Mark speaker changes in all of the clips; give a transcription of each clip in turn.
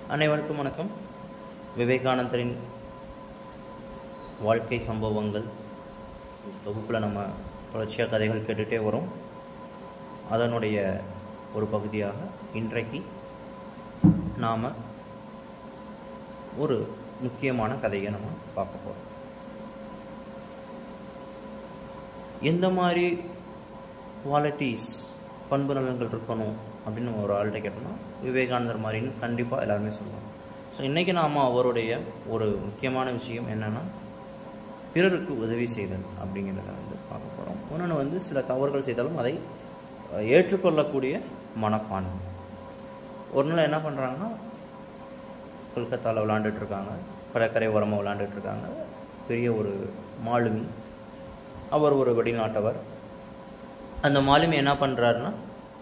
Speaker 1: அனைவருக்கும் வணக்கம் விவேகானந்தரின் வாழ்க்கை சம்பவங்கள் தொகுப்பில் நம்ம தொடர்ச்சியாக கதைகள் கேட்டுகிட்டே வரோம் அதனுடைய ஒரு பகுதியாக இன்றைக்கு நாம் ஒரு முக்கியமான கதையை நம்ம பார்க்க போகிறோம் எந்த மாதிரி குவாலிட்டிஸ் பண்பு நலன்கள் இருக்கணும் அப்படின்னு நம்ம ஒரு ஆள்கிட்ட கேட்டோம்னா விவேகானந்தர் மாதிரின்னு கண்டிப்பாக எல்லாருமே சொல்லுவாங்க ஸோ இன்றைக்கி நாம் அவருடைய ஒரு முக்கியமான விஷயம் என்னென்னா பிறருக்கு உதவி செய்தல் அப்படிங்கிறத வந்து பார்க்க போகிறோம் இன்னொன்று வந்து சில தவறுகள் செய்தாலும் அதை அஹ், ஏற்றுக்கொள்ளக்கூடிய மனப்பான்மை ஒரு நாள் என்ன பண்ணுறாங்கன்னா கொல்கத்தாவில் விளாண்டுட்டு இருக்காங்க கடற்கரை ஓரமாக விளாண்டுட்டு இருக்காங்க பெரிய ஒரு மாலுமி அவர் ஒரு வெளிநாட்டவர் அந்த மாலுமி என்ன பண்ணுறாருன்னா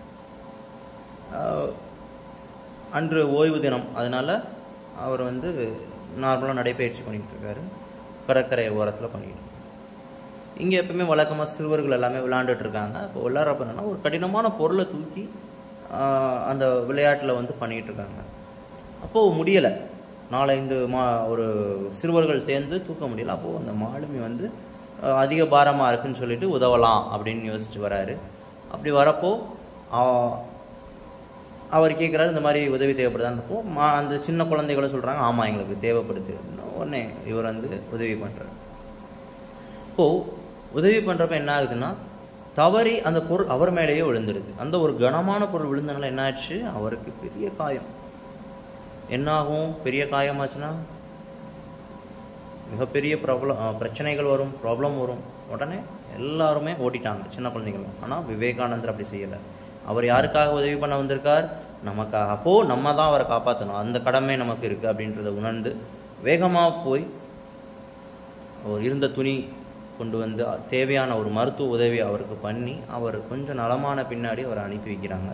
Speaker 1: அன்று ஓய்வு தினம் அதனால் அவர் வந்து நார்மலாக நடைபயிற்சி பண்ணிகிட்டு இருக்காரு கடற்கரை ஓரத்தில் பண்ணிட்டு இருக்காரு. இங்கே எப்பவுமே வழக்கமாக சிறுவர்கள் எல்லாமே விளையாண்டுட்டு இருக்காங்க இப்போ விளையாடுறப்ப என்னன்னா ஒரு கடினமான பொருளை தூக்கி ஆஹ், அந்த விளையாட்டில் வந்து பண்ணிகிட்டு இருக்காங்க அப்போது முடியலை நாலஞ்சு மா ஒரு சிறுவர்கள் சேர்ந்து தூக்க முடியல அப்போது அந்த மாலுமி வந்து ஆஹ், அதிக பாரமாக இருக்குன்னு சொல்லிட்டு உதவலாம் அப்படின்னு யோசிச்சு வராரு அப்படி வரப்போ ஆஹ், அவர் கேட்குறாரு இந்த மாதிரி உதவி தேவைப்படுதான்றப்போ மா அந்த சின்ன குழந்தைகளும் சொல்கிறாங்க ஆமாம் எங்களுக்கு தேவைப்படுது அப்படின்னு உடனே இவர் வந்து உதவி பண்ணுறாரு இப்போது உதவி பண்ணுறப்ப என்ன ஆகுதுன்னா தவறி அந்த பொருள் அவர் மேலேயே விழுந்துடுது அந்த ஒரு கனமான பொருள் விழுந்தனால என்ன ஆச்சு அவருக்கு பெரிய காயம் என்ன ஆகும் பெரிய காயமாச்சுன்னா மிகப்பெரிய ப்ராப்ளம் பிரச்சனைகள் வரும் ப்ராப்ளம் வரும் உடனே எல்லாருமே ஓட்டிட்டாங்க சின்ன குழந்தைங்களும் ஆனால் விவேகானந்தர் அப்படி செய்யலை அவர் யாருக்காக உதவி பண்ண வந்திருக்கார் நமக்காக அப்போது நம்ம தான் அவரை காப்பாற்றணும் அந்த கடமை நமக்கு இருக்குது அப்படின்றத உணர்ந்து வேகமாக போய் அவர் இருந்த துணி கொண்டு வந்து தேவையான ஒரு மருத்துவ உதவி அவருக்கு பண்ணி அவர் கொஞ்சம் நலமான பின்னாடி அவரை அனுப்பி வைக்கிறாங்க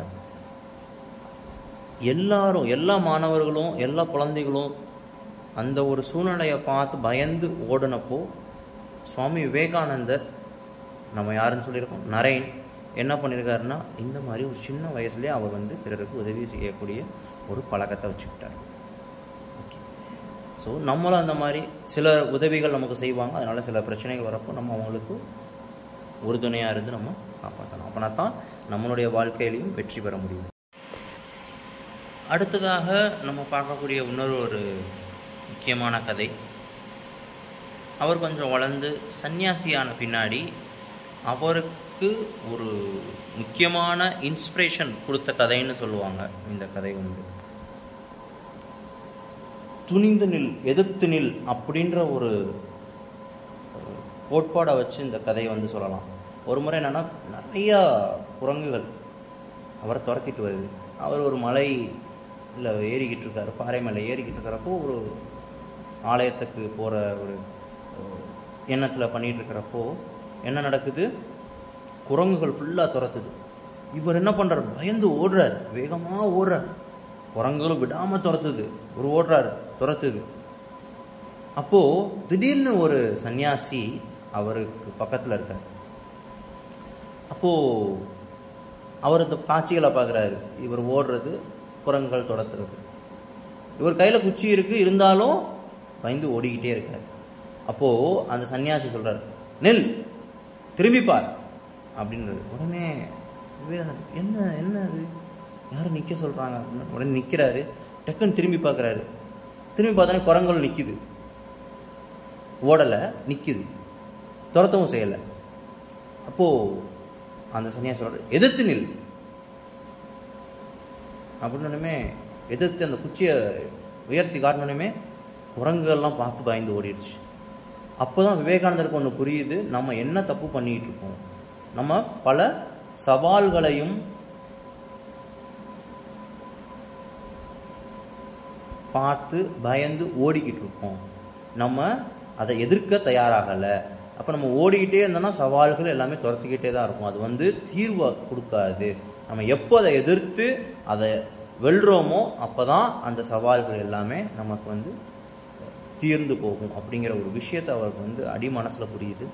Speaker 1: எல்லாரும் எல்லா மாணவர்களும் எல்லா குழந்தைகளும் அந்த ஒரு சூழ்நிலையை பார்த்து பயந்து ஓடுனப்போ சுவாமி விவேகானந்தர் நம்ம யாருன்னு சொல்லியிருக்கோம் நரேன் என்ன பண்ணியிருக்காருன்னா இந்த மாதிரி ஒரு சின்ன வயசுலேயே அவர் வந்து பிறருக்கு உதவி செய்யக்கூடிய ஒரு பழக்கத்தை வச்சுக்கிட்டார் ஓகே ஸோ நம்மளும் அந்த மாதிரி சில உதவிகள் நமக்கு செய்வாங்க அதனால் சில பிரச்சனைகள் வரப்போ நம்ம அவங்களுக்கு உறுதுணையாக இருந்து நம்ம காப்பாற்றணும் அப்படின்னா தான் நம்மளுடைய வாழ்க்கையிலையும் வெற்றி பெற முடியும் அடுத்ததாக நம்ம பார்க்கக்கூடிய இன்னொரு ஒரு முக்கியமான கதை அவர் கொஞ்சம் வளர்ந்து சன்னியாசியான பின்னாடி அவருக்கு ஒரு முக்கியமான இன்ஸ்பிரேஷன் கொடுத்த கதைன்னு சொல்லுவாங்க இந்த கதை வந்து துணிந்து நில் எதிர்த்து நில் அப்படின்ற ஒரு ஒரு கோட்பாடை வச்சு இந்த கதையை வந்து சொல்லலாம் ஒரு முறை என்னன்னா நிறையா குரங்குகள் அவரை துரத்திட்டு வருது அவர் ஒரு மலை இல்லை ஏறிக்கிட்டு இருக்காரு பாறை மேலே ஏறிக்கிட்டு இருக்கிறப்போ ஒரு ஆலயத்துக்கு போகிற ஒரு எண்ணத்தில் பண்ணிகிட்டு இருக்கிறப்போ என்ன நடக்குது குரங்குகள் ஃபுல்லாக துரத்துது இவர் என்ன பண்ணுறாரு பயந்து ஓடுறார் வேகமாக ஓடுறார் குரங்குகளும் விடாமல் துரத்துது ஒரு ஓடுறாரு துரத்துது அப்போது திடீர்னு ஒரு சன்னியாசி அவருக்கு பக்கத்தில் இருக்கார் அப்போது அவர் இந்த காட்சிகளை பார்க்குறாரு இவர் ஓடுறது குரங்குகள் துரத்துறது இவர் கையில் குச்சி இருக்குது இருந்தாலும் பயந்து ஓடிக்கிட்டே இருக்கார் அப்போது அந்த சன்னியாசி சொல்கிறார் நெல் திரும்பிப்பார் அப்படின்றது உடனே விவேகானந்தர் என்ன என்ன அது யாரும் நிற்க சொல்கிறாங்க உடனே நிற்கிறாரு டக்குன்னு திரும்பி பார்க்குறாரு திரும்பி பார்த்தோன்னே குரங்குகள் நிற்கிது ஓடலை நிற்கிது துரத்தவும் செய்யலை அப்போது அந்த சன்னியாசி சொல்கிறார் எதிர்த்து நில் அப்படின்னுமே எதிர்த்து அந்த குச்சியை உயர்த்தி காட்டினோடனே குரங்குகள்லாம் பார்த்து பயந்து ஓடிடுச்சு அப்போ தான் விவேகானந்தருக்கு ஒன்று புரியுது நம்ம என்ன தப்பு பண்ணிகிட்டு இருக்கோம் நம்ம பல சவால்களையும் பார்த்து பயந்து ஓடிக்கிட்டு இருக்கோம் நம்ம அதை எதிர்க்க தயாராகலை அப்போ நம்ம ஓடிக்கிட்டே இருந்தோம்னா சவால்கள் எல்லாமே துரத்திக்கிட்டே தான் இருக்கும் அது வந்து தீர்வை கொடுக்காது நம்ம எப்போ அதை எதிர்த்து அதை வெல்றோமோ அப்போ தான் அந்த சவால்கள் எல்லாமே நமக்கு வந்து தீர்ந்து போகும் அப்படிங்கிற ஒரு விஷயத்தை அவருக்கு வந்து அடி மனசில் புரியுது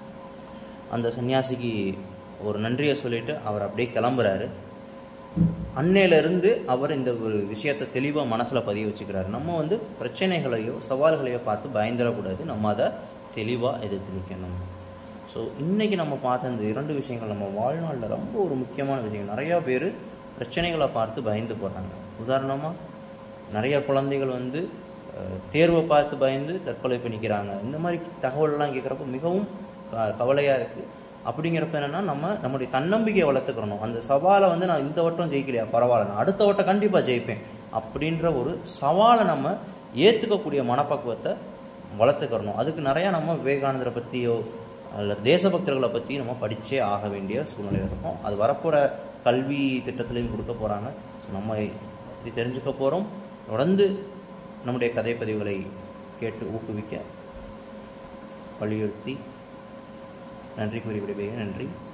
Speaker 1: அந்த சன்னியாசிக்கு ஒரு நன்றியை சொல்லிட்டு அவர் அப்படியே கிளம்புறாரு அன்னையிலிருந்து அவர் இந்த ஒரு விஷயத்தை தெளிவாக மனசில் பதிய வச்சுக்கிறாரு நம்ம வந்து பிரச்சனைகளையோ சவால்களையோ பார்த்து பயந்துடக்கூடாது நம்ம அதை தெளிவாக எதிர்த்து நிற்கணும் ஸோ இன்றைக்கி நம்ம பார்த்த இந்த இரண்டு விஷயங்கள் நம்ம வாழ்நாளில் ரொம்ப ஒரு முக்கியமான விஷயம் நிறையா பேர் பிரச்சனைகளை பார்த்து பயந்து போகிறாங்க உதாரணமாக நிறைய குழந்தைகள் வந்து அஹ், தேர்வை பார்த்து பயந்து தற்கொலை பண்ணிக்கிறாங்க இந்த மாதிரி தகவல்லாம் கேட்குறப்ப மிகவும் க- கவலையா இருக்கு அப்படிங்கிறப்ப என்னன்னா நம்ம நம்முடைய தன்னம்பிக்கையை வளர்த்துக்கிறணும் அந்த சவாலை வந்து நான் இந்த வட்டம் ஜெயிக்கலையா பரவாயில்ல நான் அடுத்த வட்டம் கண்டிப்பாக ஜெயிப்பேன் அப்படின்ற ஒரு சவாலை நம்ம ஏற்றுக்கக்கூடிய மனப்பக்குவத்தை வளர்த்துக்கிறணும் அதுக்கு நிறையா நம்ம விவேகானந்தரை பற்றியோ அல்ல தேசபக்தர்களை பற்றி நம்ம படிச்சே ஆக வேண்டிய சூழ்நிலை இருக்கும் அது வரப்போகிற கல்வி திட்டத்திலையும் கொடுக்க போகிறாங்க ஸோ நம்ம இது தெரிஞ்சுக்க போகிறோம் தொடர்ந்து நம்முடைய கதை பதிவுகளை கேட்டு ஊக்குவிக்க வலியுறுத்தி நன்றி கூறி விடுவேன் நன்றி